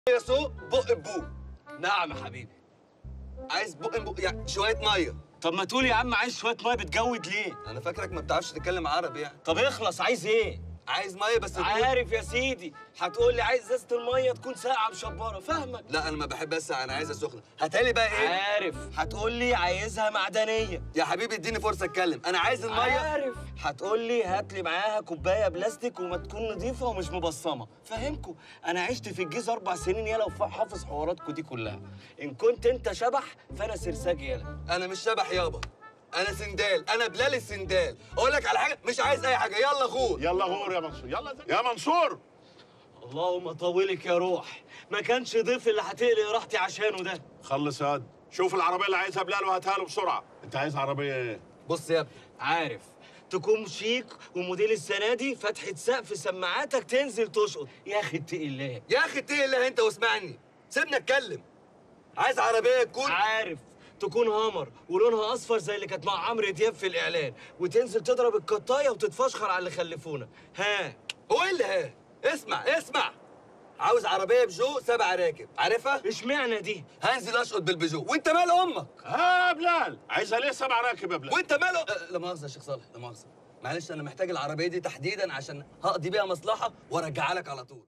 يا سوق بق ببوق نعم يا حبيبي عايز بق بق يعني شويه ميه طب ما تقول يا عم عايز شويه ميه بتجود ليه انا فاكرك ما بتعرفش تتكلم عربي يعني طب اخلص عايز ايه عايز ميه بس تكون- عارف يا سيدي هتقول لي عايز ازازه الميه تكون ساقعه مشبره فاهمك لا انا ما بحب اسع انا عايزها سخنه هاتها بقى ايه عارف هتقول لي عايزها معدنيه يا حبيبي اديني فرصه اتكلم انا عايز الميه عارف هتقول لي هات لي معاها كوبايه بلاستيك وما تكون نظيفه ومش مبصمه فاهمكم انا عشت في الجيزه اربع سنين يالا وحافظ حواراتكم دي كلها ان كنت انت شبح فانا سرساج يالا انا مش شبح يابا انا سندال انا بلال السندال اقول لك على حاجه مش عايز اي حاجه يلا خور يلا غور يا منصور يلا زي. يا منصور اللهم طولك يا روح ما كانش ضيف اللي هتقلق راحتي عشانه ده خلص يا واد شوف العربيه اللي عايزها بلال وهاتها له بسرعه انت عايز عربيه ايه بص يا ابني عارف تكون شيك وموديل السنه دي فتحه سقف سماعاتك تنزل تشقط يا اخي اتقي الله يا اخي اتقي الله انت واسمعني سيبني اتكلم عايز عربيه تكون عارف تكون هامر ولونها اصفر زي اللي كانت مع عمرو دياب في الاعلان وتنزل تضرب القطايه وتتفشخر على اللي خلفونا ها هو ايه اللي ها اسمع اسمع عاوز عربيه بجو سبع راكب عارفها اشمعنى دي هنزل اشقط بالبيجو وانت مال امك ها يا بلال عايزها ليه سبع راكب يا بلال وانت مال أه لا مؤاخذه يا شيخ صالح لا مؤاخذه معلش انا محتاج العربيه دي تحديدا عشان هقضي بيها مصلحه وارجعها لك على طول